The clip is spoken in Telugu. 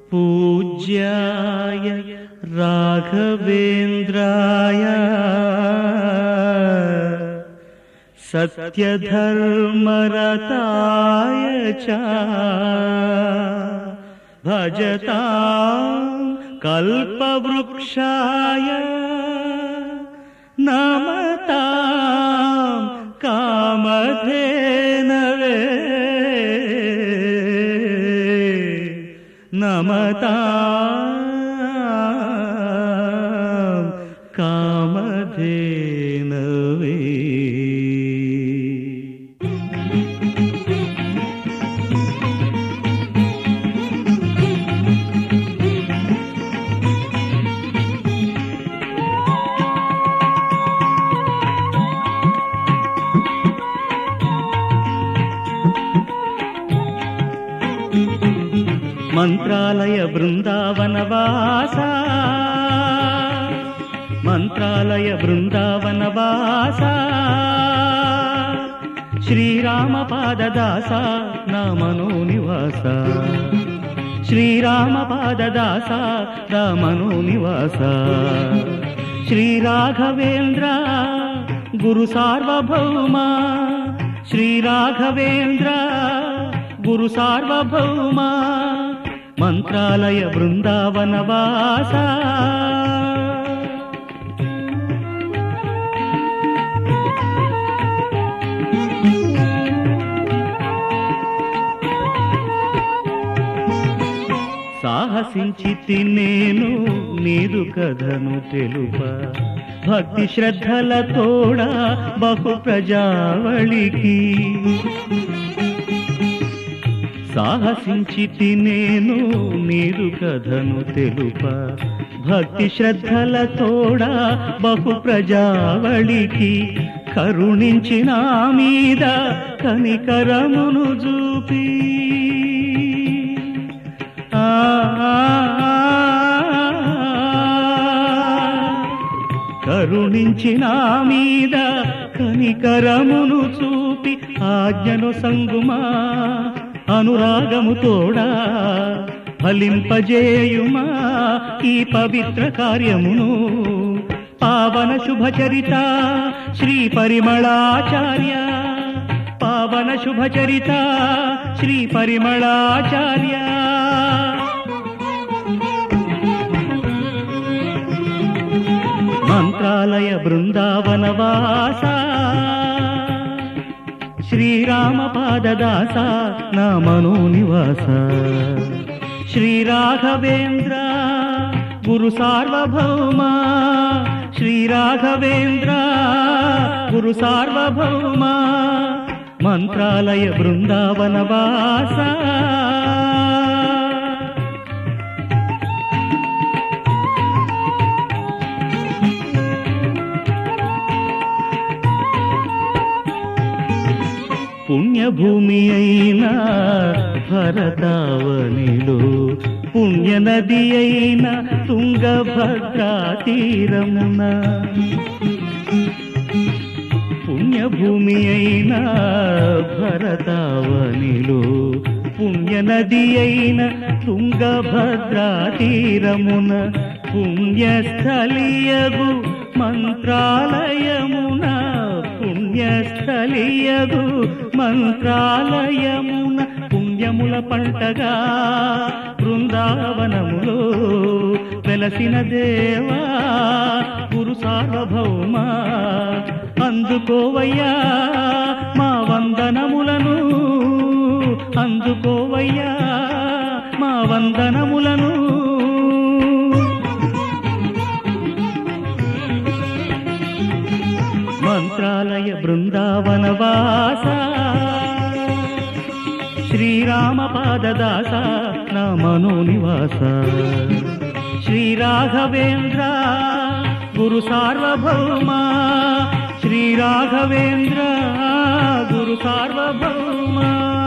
पूज्याय राघवेन्द्राय सत्यधर्मरताय च भजतां कल्पवृक्षाय नमतां कामधेनवे नमतां कामधेनवे మంత్రాలయ బృందావనవాస మంత్రాలయ బృందావనవాస శ్రీరామ పాదదాస నా మనోనివాస శ్రీరామ పాదదాస నా మనోనివాస శ్రీరాఘవేంద్ర గురు సార్వభౌమ శ్రీరాఘవేంద్ర గురు సార్వభౌమ మంత్రాలయ బృందావనవాస సాహసించి నేను నీదు కథను తెలుప భక్తి శ్రద్ధల తోడ బహు ప్రజావళికి సాహసించి నేను నీరు కథను తెలుప భక్తి శ్రద్ధల తోడ బహు ప్రజావళికి కరుణించిన మీద కనికరమును చూపి ఆ కరుణించిన మీద కనికరమును చూపి ఆజ్ఞను సంగుమా అనురాగము తోడా ఫలింపజేయుమా ఈ పవిత్ర కార్యమును పావన శుభచరిత శ్రీ పరిమళాచార్య పావన శుభచరిత శ్రీ పరిమళాచార్య మంత్రాలయ బృందావనవాస శ్రీరామ పాదదాస నా మనోనివాస శ్రీరాఘవేంద్ర గురు సార్వభౌమ శ్రీరాఘవేంద్ర గురు సార్వభౌమ మంత్రాలయ బృందావనవాస పుణ్యభూమి అయిన భరతావనిలో పుణ్యనది అయిన తుంగభద్రా తీరమున పుణ్యభూమి అయిన భరతావనిలో పుణ్యనది అయిన తుంగభద్రా తీరమున పుణ్యస్థలియగు మంత్రాలయమున పుణ్యస్థలియగు మంత్రాలయమున పుణ్యముల పంటగా బృందావనములో వెలసిన దేవా గురు సార్వభౌమ అందుకోవయ్యా మా వందనములను అందుకోవయ్యా మా వందనములను మంత్రాలయ బృందావనవాస శ్రీరామ పాదదాస నా మనోనివాస శ్రీరాఘవేంద్ర గురు సార్వభౌమ శ్రీరాఘవేంద్ర గురు సార్వభౌమ